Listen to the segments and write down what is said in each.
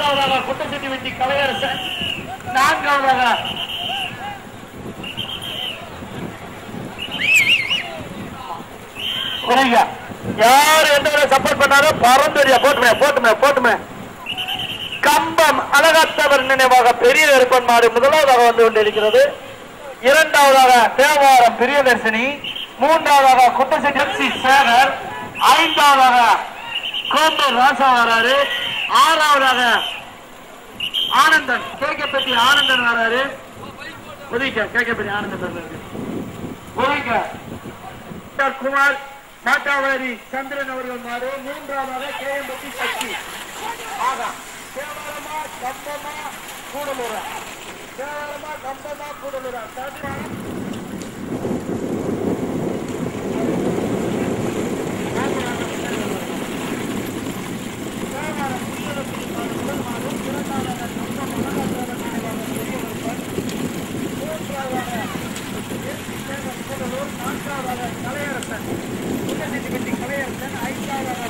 மூன்றாவதாக குட்டச்செட்டி வெட்டி கலையரசன் நான்காவதாக புரியுங்க யார் எந்த சப்போர்ட் பண்ணாரோ பரம்பரியா போட்டுமே போட்டுமே போட்டுமே கம்பம் அழகத்தவர் நினைவாக பெரிய கருப்பன் மாடு முதலாவதாக வந்து கொண்டிருக்கிறது இரண்டாவதாக தேவாரம் பிரியதர்சினி மூன்றாவதாக குட்டசெட்டி எம் சி சேகர் ஐந்தாவதாக கோம்பூர் ராசா வராரு ஆறாவதாக ஆனந்தன் கேக்கப்பட்டி ஆனந்தன் வராரு உதவிக்க கேக்கப்பட்டி ஆனந்தன் வராரு உதவிக்க டாக்டர் குமார் மாட்டாவாரி சந்திரன் அவர்கள் மாறு மூன்றாவதாக கேஎம்பட்டி சக்தி ஆகா கேவலமா கம்பமா கூடலூரா கேவலமா கம்பமா கூடலூரா சதுரம் கலையரசன் கலையரசன் ஐந்தாவது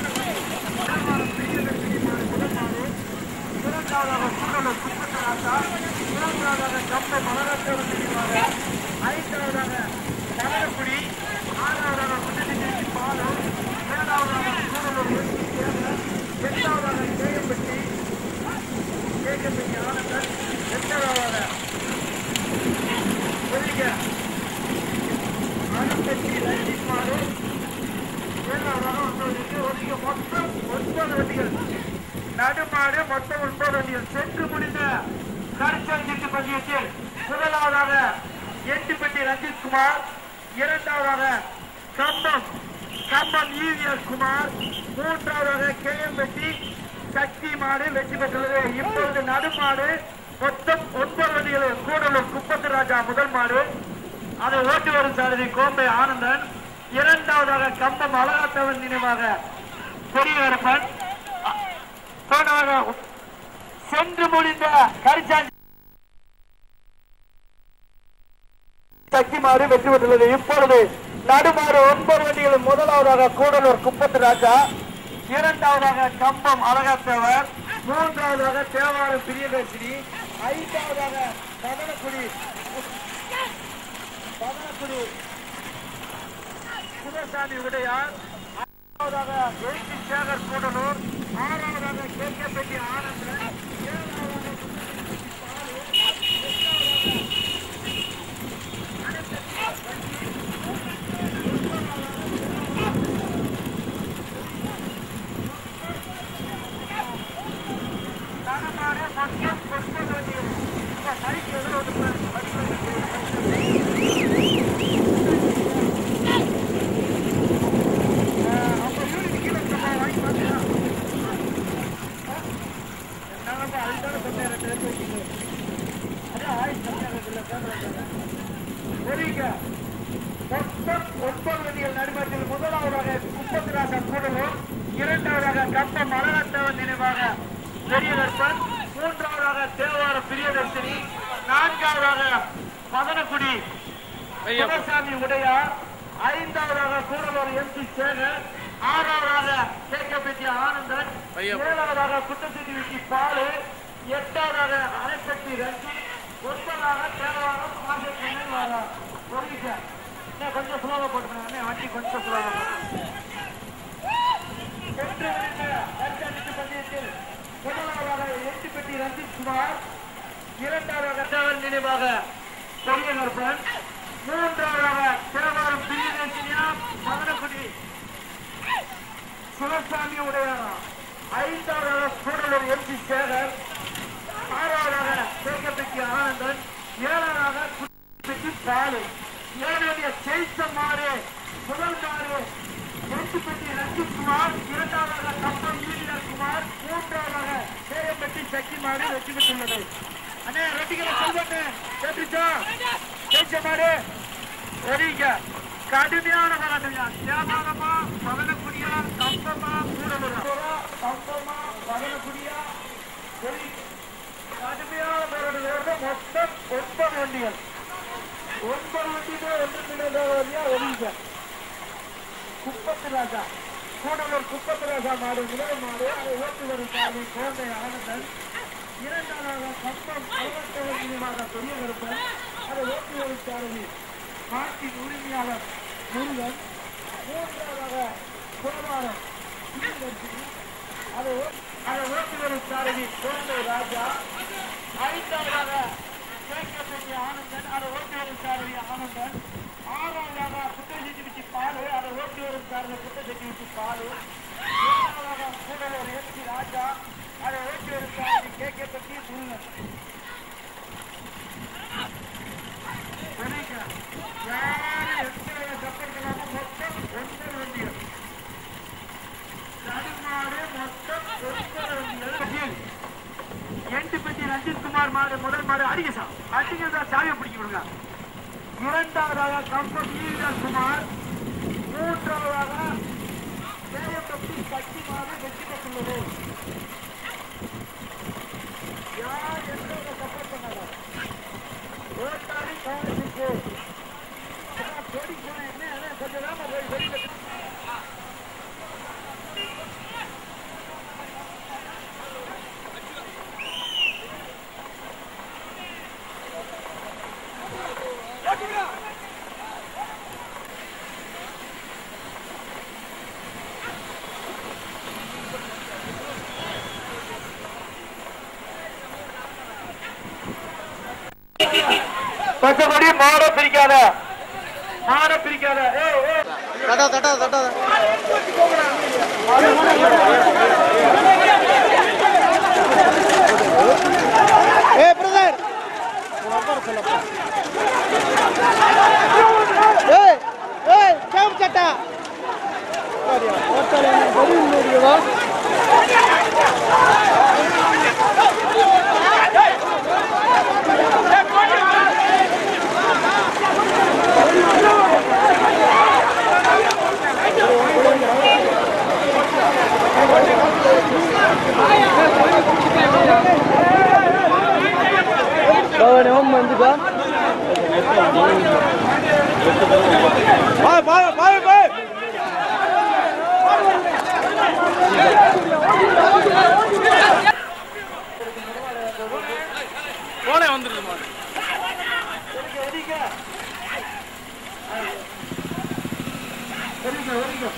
இரண்டாவதாக சூழலூர் சுப்பத்தராசா மூன்றாவதாக கம்பை மலரத்தேவன் நினைவாக ஐந்தாவதாக கனகக்குடி ஆறாவதாக குண்டலிங்கி பாலு ஏழாவதாக சூழலூர் எஸ்பி சேகர் எட்டாவதாக கேஎம்பட்டி கேஎம்பட்டி ஆனந்தன் எட்டாவதாக ஒதுங்க ஆனந்தட்டி ரஞ்சித் மாறு ஏழாவதாக ஒன்பது ஒதுங்க மொத்தம் ஒன்பது வண்டிகள் நடுமாடு மொத்தம் ஒன்பது வண்டிகள் சென்று முடிந்த கருச்சஞ்சிட்டு பந்தயத்தில் முதலாவதாக எட்டுப்பட்டி ரஞ்சித் குமார் இரண்டாவதாக கம்பம் கம்பம் ஈவிஎஸ் குமார் மூன்றாவதாக கேஎம்பட்டி சக்தி மாடு வெற்றி பெற்றுள்ளது இப்பொழுது நடுமாடு மொத்தம் ஒன்பது வண்டிகள் கூடலூர் குப்பத்து ராஜா முதல் மாடு அதை ஓட்டி வரும் சாரதி கோம்பை ஆனந்தன் இரண்டாவதாக கம்பம் அழகாத்தவன் நினைவாக பெரியவரப்பன் போனவங்க சென்று முடிந்த கரிச்சாஞ்சி சக்திமாறு வெற்றி பெற்றுள்ளது இப்பொழுது நடுமாறு ஒன்பது வண்டிகள் முதலாவதாக கூடலூர் குப்பத்து ராஜா இரண்டாவதாக கம்பம் அழகாத்தவர் மூன்றாவதாக தேவாரம் பிரியதர்சினி ஐந்தாவதாக பதனக்குடி பதனக்குடி குலசாமி உடையார் ஆறாவதாக எழுச்சி சேகர் கூடலூர் ஆறாவதாக கேட்கப்பட்டி ஆனந்தன் ஏழாவதாக தனமான மொத்தம் ஒன்பது வண்டிகள் இந்த மைக் எதில் ஒன்று அப்ப யூனிட் கீழே இருக்கா வாங்கி பார்த்தீங்களா என்னங்க அதுதானே சொன்னேன் ரெண்டு பேருக்கு வச்சுக்கோ அதே ஆயிரத்தி சொன்னாங்க கேமரா சரிங்க மொத்தம் ஒன்பது வண்டிகள் நடுமத்தில் முதலாவதாக முப்பத்தி ராசா கூடலூர் இரண்டாவதாக கம்பம் மலரத்தவன் நினைவாக பெரியதர்பன் மூன்றாவதாக தேவார பிரியதர்சினி நான்காவதாக மதனக்குடி சிவசாமி உடையார் ஐந்தாவதாக கூடலூர் எம் சி சேகர் ஆறாவதாக கேக்கப்பட்டி ஆனந்தன் ஏழாவதாக குட்டச்செட்டி விட்டி பாலு எட்டாவதாக அணைப்பட்டி ரஞ்சி ஒன்பதாக தேவாரம் ஆசிரியர் வாரா ஒரு நிமிஷம் அண்ணே, கொஞ்சம் சுலபா போட்டுக்கணும் வண்டி கொஞ்சம் சுலபா சென்று வருகின்ற கண்காணிப்பு பந்தயத்தில் முதலாவதாக எட்டுப்பட்டி ரஞ்சித் குமார் இரண்டாவதாக தேவன் நினைவாக பெரியகற்பன் மூன்றாவதாக தேவாரம் பிரியதேசினியா மதனக்குடி சிவசாமி உடையாரா ஐந்தாவதாக கூடலூர் எம் சி சேகர் ஆறாவதாக சேகப்பட்டி ஆனந்தன் ஏழாவதாக குட்டி பாலு ஏழுடைய ஜெயித்த மாறு முதல் மாறு எட்டுப்பட்டி ரஞ்சித் குமார் இரண்டாவதாக கப்பம் ஈவியர் குமார் மூன்றாவதாக சேகப்பட்டி சக்தி மாறு வெற்றி பெற்றுள்ளது அண்ணே ரெட்டிகளை சொல்லுங்க கேட்டுச்சா ஜெயிச்ச மாறு சரிங்க கடுமையான கடுமையா தியாகமா பவனக்குடியா கம்பமா கூடலூரா கம்பமா பவனக்குடியா சரி கடுமையான போராடுகிறது மொத்தம் ஒன்பது வண்டிகள் ஒன்பது வண்டிகள் ஒன்று வழியா ஒழிங்க குப்பத்து ராஜா கூடலூர் குப்பத்தராஜா மாடு முதல் மாடு அதை ஓட்டி வரும் சாமி குழந்தை ஆனந்தன் இரண்டாவதாக கம்பம் அறுபத்தேழு நினைவாக பெரிய கருப்பன் அதை ஓட்டி வரும் சாரதி நாட்டின் உரிமையாளர் முருகன் மூன்றாவதாக கோமாரம் அதை ஓ- அதை ஓட்டி வரும் சாரதி குழந்தை ராஜா ஐந்தாவதாக கேட்கப்பட்ட ஆனந்தன் அதை ஓட்டி வரும் சாரதி ஆனந்தன் ஆறாவதாக குட்டச்செட்டி வச்சு பாலு அதை ஓட்டி வரும் சாரதி குட்டச்செட்டி வச்சு பாலு ஏழாவதாக கூடலூர் எஸ்பி ராஜா அதை ஓட்டி வரும் சாரதி கேட்கப்பட்டி முருகன் சரிங்க. யாரும் எத்தனை கப்பல்களாக மொத்தம் ஒன்பது வண்டிகள் தடுமாறு மொத்தம் ஒன்பது வண்டிகள் எட்டு பெட்டி ரஞ்சித் குமார் மாடு முதல் மாடு அடிக்க சார் அடிக்க தான் சாவியை பிடிக்க விடுங்க இரண்டாவதாக கம்பம் ஈவிதாஸ் குமார் மூன்றாவதாக தேவப்பட்டி சக்தி மாடு வெற்றி பெற்றுள்ளது யார் எந்த சப்போர்ட் பண்ணாங்க ஓட்டாளி கவனிச்சு கொடி போன என்ன என்ன கொஞ்சம் தான் போய் வெளியில பச்சைப்படி மாட பிரிக்காத மாட பிரிக்காத ஏய் ஏய் தட்டா தட்டா தட்டா ஏ பிரதர் ஏய் ஏய் கேம் சட்டா பாய் பாய் பாய் பாய் போனே வந்துருது ஒதுங்க ஒதுங்க ஒதுங்க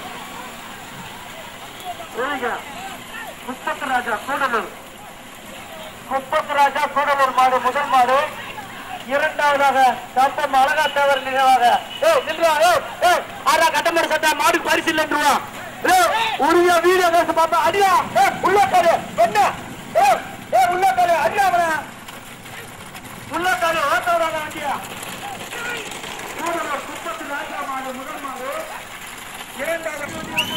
ஒதுங்க முப்பத்து ராஜா கூடலூர் முப்பத்து ராஜா கூடலூர் மாடு முதல் மாடு இரண்டாவதாக கம்பம் அழகா தேவர் நினைவாக ஏ நின்றா ஏ ஏ ஆறா கட்டமாடு சட்டா மாடுக்கு பரிசு இல்லைன்றுவா ஏ உரிய வீடியோ பேச பார்த்தா அடியா ஏ உள்ள காலு என்ன ஏ ஏ உள்ள காலு அடியா அவன உள்ள காலு ஓட்டவராக வண்டியா கூடலூர் முப்பத்து ராஜா மாடு முதல் மாடு இரண்டாவது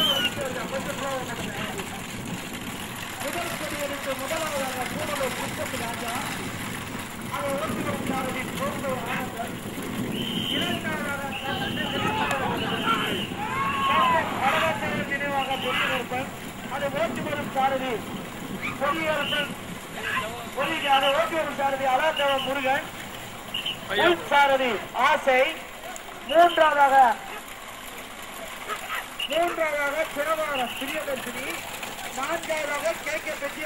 முதல் கொடியெடுத்து முதலாவதாக கூடலூர் முப்பத்து ராஜா அதை ஓட்டி வரும் சாரதி கோம்பு ஆனந்தன் இரண்டாவதாக அழகாச்சேரி நினைவாக பொறுப்பேற்பன் அதை ஓட்டி வரும் சாரதி பொறியரசன் பொறி அதை ஓட்டி வரும் சாரதி அழகாத்தேவ முருகன் உள் சாரதி ஆசை மூன்றாவதாக மூன்றாவதாக சிறவாரம் பிரியதர்சினி நான்காவதாக கே கே பெட்டி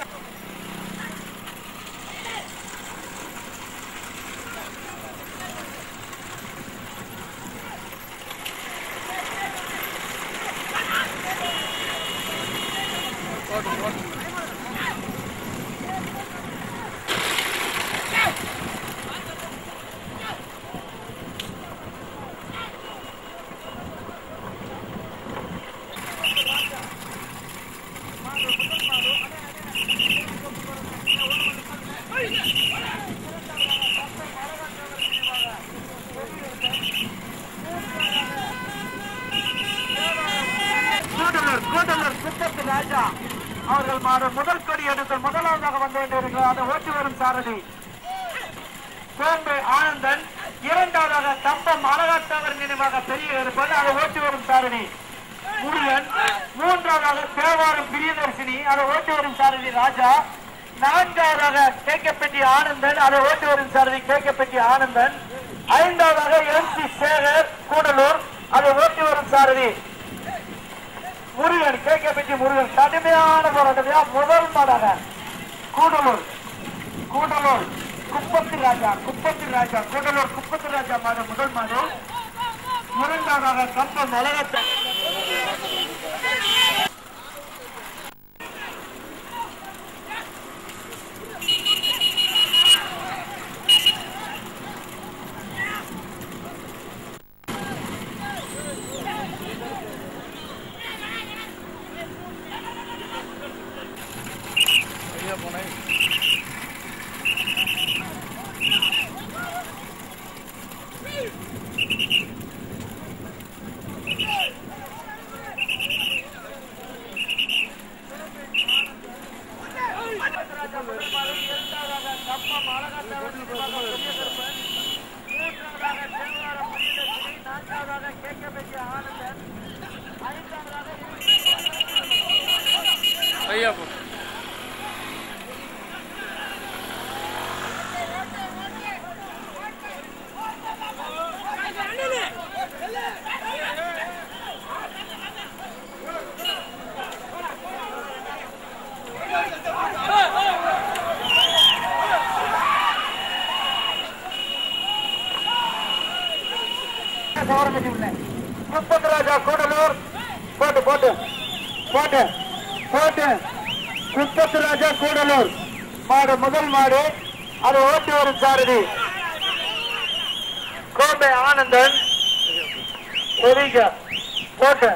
கூடலூர் கூடலூர் குப்பத்து ராஜா அவர்கள் மாடு முதல் கொடி எடுத்து முதலாவதாக வந்து கொண்டிருக்கிறார் அதை ஓட்டி வரும் சாரதி கோம்பை ஆனந்தன் இரண்டாவதாக கம்பம் அழகாத்தவர் நினைவாக பெரிய இருப்பது அதை ஓட்டி வரும் சாரணி முருகன் மூன்றாவதாக தேவாரம் பிரியதர்சினி அதை ஓட்டி வரும் சாரதி ராஜா நான்காவதாக கேக்கப்பட்டி ஆனந்தன் அதை ஓட்டி வரும் சாரதி கேக்கப்பட்டி ஆனந்தன் ஐந்தாவதாக எம் சி சேகர் கூடலூர் அதை ஓட்டி வரும் சாரதி Murugan K K P G Murugan கடுமையான போராட்டத்தையா முதல் மாடாக கூடலூர் கூடலூர் குப்பத்து ராஜா குப்பத்து ராஜா கூடலூர் குப்பத்து ராஜா மாடு முதல் மாடு இரண்டாவதாக கம்பம் அழகத்தை ஐயா போனேன் ஐயா போ முப்பது ராஜா கூடலூர் போட்டு போட்டு போட்டு போட்டு முப்பத்து ராஜா கூடலூர் மாடு முதல் மாடு அது ஓட்டி வரும் சாரதி கோம்பை ஆனந்தன் ஒரிக போட்டு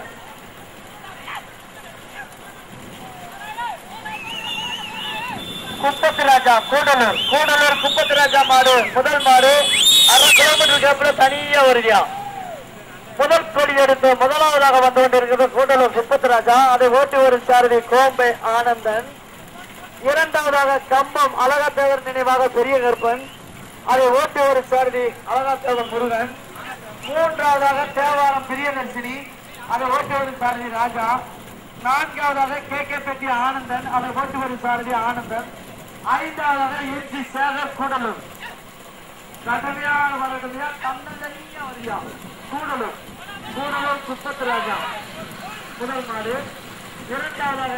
குப்பத்து ராஜா கூடலூர் கூடலூர் குப்பத்து ராஜா மாடு முதல் மாடு அரை கிலோமீட்டர் கேப்ல தனியா வருதியா முதல் கொடி எடுத்து முதலாவதாக வந்து கொண்டிருக்கிறது கூடலூர் சுப்பத்ராஜா அதை ஓட்டி வரும் சாரதி கோம்பை ஆனந்தன் இரண்டாவதாக கம்பம் அழகாத்தேவர் நினைவாக பெரிய கருப்பன் அதை ஓட்டி வரும் சாரதி அழகாத்தேவர் முருகன் மூன்றாவதாக தேவாரம் பிரியதர்சினி அதை ஓட்டி வரும் சாரதி ராஜா நான்காவதாக கே கே பெட்டி ஆனந்தன் அதை ஓட்டி வரும் சாரதி ஆனந்தன் ஐந்தாவதாக எச்சி சேகர் கூடலூர் கடுமையான வரக்கூடிய தன்னந்தனியா வரியா கூடலூர் கூடலூர் குப்பத்து ராஜா முதல் மாடு இரண்டாவதாக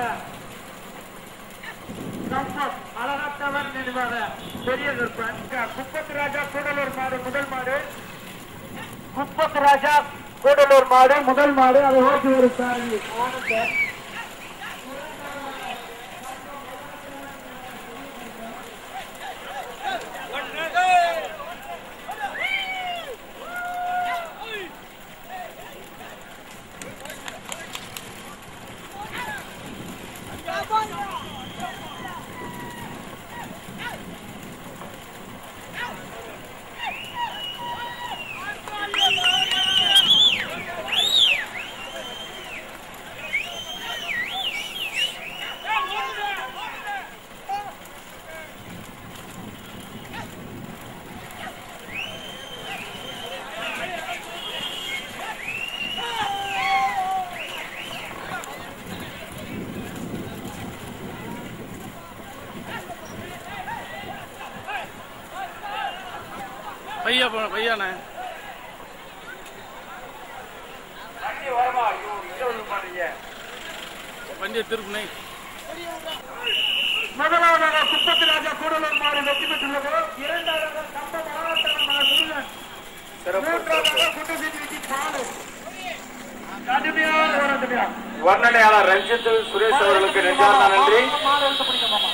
கம்பம் அழகத்தவர் நினைவாக பெரிய கருப்பன் குப்பத்து ராஜா கூடலூர் மாடு முதல் மாடு குப்பத்து ராஜா கூடலூர் மாடு முதல் மாடு அதை ஓட்டி ஒரு சாரதி ஆனந்தன் பையா போன பையாண்ணே வண்டியை திருப்பினே முதலாவதாக குப்பத்து ராஜா கூடலூர் மாடு வெற்றி பெற்றுள்ளது இரண்டாவதாக கம்பம் அழகத்தவர் மாடு முருகன் மூன்றாவதாக குட்டசெட்டி வெற்றி பாலு கடுமையான போராட்டமையா வர்ணனையாளர் ரஞ்சித் சுரேஷ் அவர்களுக்கு நெஞ்சார்ந்த நன்றி மாடு எடுத்து பிடிக்க மாமா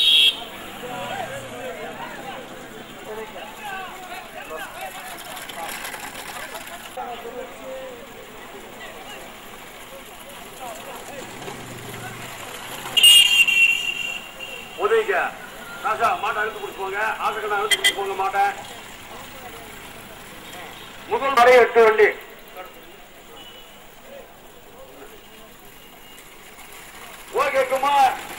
உதவிக்க ராசா மாட்டை அழுத்து கொடுத்து போங்க ஆசைக்கண்ணா அழுத்து கொடுத்து போங்க மாட்டை முதல் வரை எட்டு வண்டி ஓகே குமார்